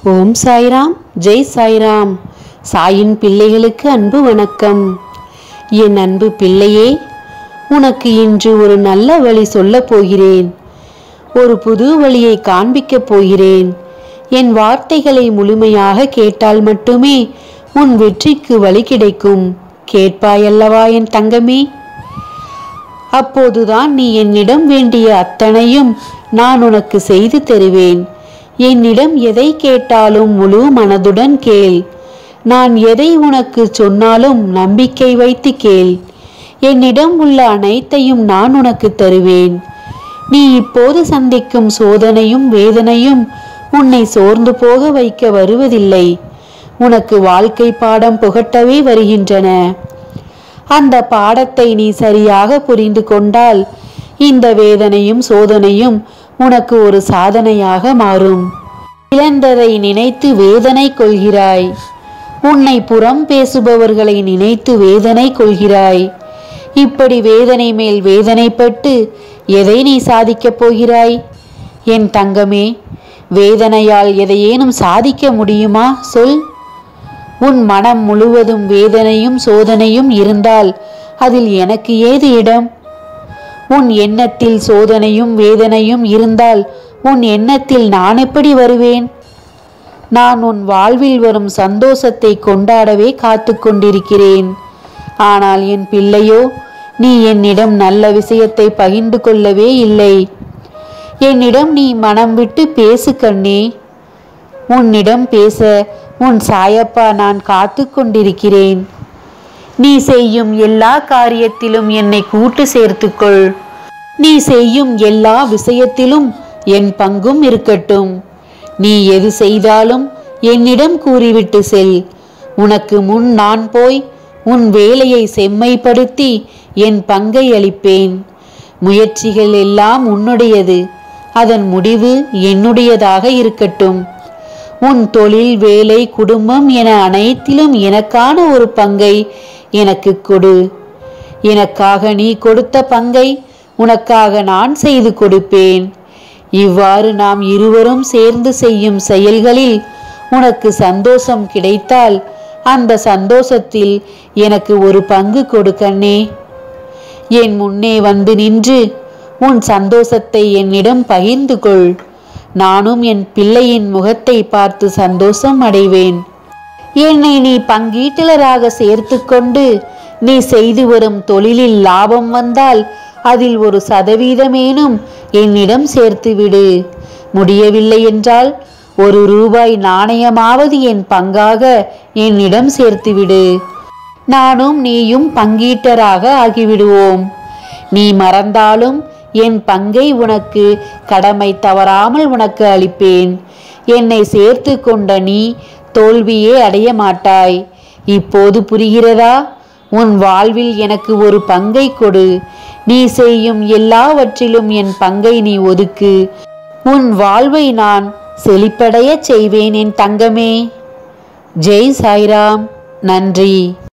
ஓம் சாய்ராம் ஜெய் சாய்ராம் சாயின் பிள்ளைகளுக்கு அன்பு வணக்கம் என் அன்பு பிள்ளையே உனக்கு இன்று ஒரு நல்ல வழி சொல்லப் போகிறேன் ஒரு புது வழியை காண்பிக்கப் போகிறேன் என் வார்த்தைகளை முழுமையாக கேட்டால் மட்டுமே உன் வெற்றிக்கு வழி கிடைக்கும் கேட்பாயல்லவா என் தங்கமே அப்போதுதான் நீ என்னிடம் வேண்டிய அத்தனையும் நான் உனக்கு செய்து தருவேன் என்னிடம் எதை கேட்டாலும் முழு மனதுடன் கேள் நான் எதை உனக்கு சொன்னாலும் நம்பிக்கை வைத்து கேள் என்னிடம் உள்ள அனைத்தையும் நான் உனக்கு தருவேன் நீ இப்போது சந்திக்கும் சோதனையும் வேதனையும் உன்னை சோர்ந்து போக வைக்க வருவதில்லை உனக்கு வாழ்க்கை பாடம் புகட்டவே வருகின்றன அந்த பாடத்தை நீ சரியாக புரிந்து கொண்டால் இந்த வேதனையும் சோதனையும் உனக்கு ஒரு சாதனையாக மாறும் இழந்ததை நினைத்து வேதனை கொள்கிறாய் உன்னை புறம் பேசுபவர்களை நினைத்து வேதனை கொள்கிறாய் இப்படி வேதனை மேல் வேதனைப்பட்டு எதை நீ சாதிக்கப் போகிறாய் என் தங்கமே வேதனையால் எதையேனும் சாதிக்க முடியுமா சொல் உன் மனம் முழுவதும் வேதனையும் சோதனையும் இருந்தால் அதில் எனக்கு ஏது இடம் உன் எண்ணத்தில் சோதனையும் வேதனையும் இருந்தால் உன் எண்ணத்தில் நான் எப்படி வருவேன் நான் உன் வாழ்வில் வரும் சந்தோஷத்தை கொண்டாடவே காத்து கொண்டிருக்கிறேன் ஆனால் என் பிள்ளையோ நீ என்னிடம் நல்ல விஷயத்தை பகிர்ந்து கொள்ளவே இல்லை என்னிடம் நீ மனம் விட்டு பேசு கண்ணே உன்னிடம் பேச உன் சாயப்பா நான் காத்து கொண்டிருக்கிறேன் நீ செய்யும் எல்லா காரியத்திலும் என்னை கூட்டு சேர்த்துக்கொள் நீ செய்யும் எல்லா விஷயத்திலும் என் பங்கும் இருக்கட்டும் நீ எது செய்தாலும் என்னிடம் கூறிவிட்டு செல் உனக்கு முன் நான் போய் உன் வேலையை செம்மைப்படுத்தி என் பங்கை அளிப்பேன் முயற்சிகள் எல்லாம் உன்னுடையது அதன் முடிவு என்னுடையதாக இருக்கட்டும் உன் தொழில் வேலை குடும்பம் என அனைத்திலும் எனக்கான ஒரு பங்கை எனக்கு கொடு எனக்காக நீ கொடுத்த பங்கை உனக்காக நான் செய்து கொடுப்பேன் இவ்வாறு நாம் இருவரும் சேர்ந்து செய்யும் செயல்களில் உனக்கு சந்தோஷம் கிடைத்தால் அந்த சந்தோஷத்தில் எனக்கு ஒரு பங்கு கொடு கண்ணே என் முன்னே வந்து நின்று உன் சந்தோஷத்தை என்னிடம் பகிர்ந்து கொள் நானும் என் பிள்ளையின் முகத்தை பார்த்து சந்தோஷம் அடைவேன் என்னை நீ பங்கீட்டிலராக சேர்த்து கொண்டு நீ செய்து வரும் தொழிலில் லாபம் வந்தால் அதில் ஒரு சதவீதமேனும் என்னிடம் சேர்த்து விடு முடியவில்லை என்றால் ஒரு ரூபாய் நாணயமாவது என் பங்காக என்னிடம் சேர்த்துவிடு நானும் நீயும் பங்கீட்டராக ஆகிவிடுவோம் நீ மறந்தாலும் என் பங்கை உனக்கு கடமை தவறாமல் உனக்கு அளிப்பேன் என்னை சேர்த்து கொண்ட நீ தோல்வியே அடைய மாட்டாய் இப்போது புரிகிறதா உன் வாழ்வில் எனக்கு ஒரு பங்கை கொடு நீ செய்யும் எல்லாவற்றிலும் என் பங்கை நீ ஒதுக்கு உன் வாழ்வை நான் செழிப்படையச் செய்வேன் என் தங்கமே ஜெய் சாய்ராம் நன்றி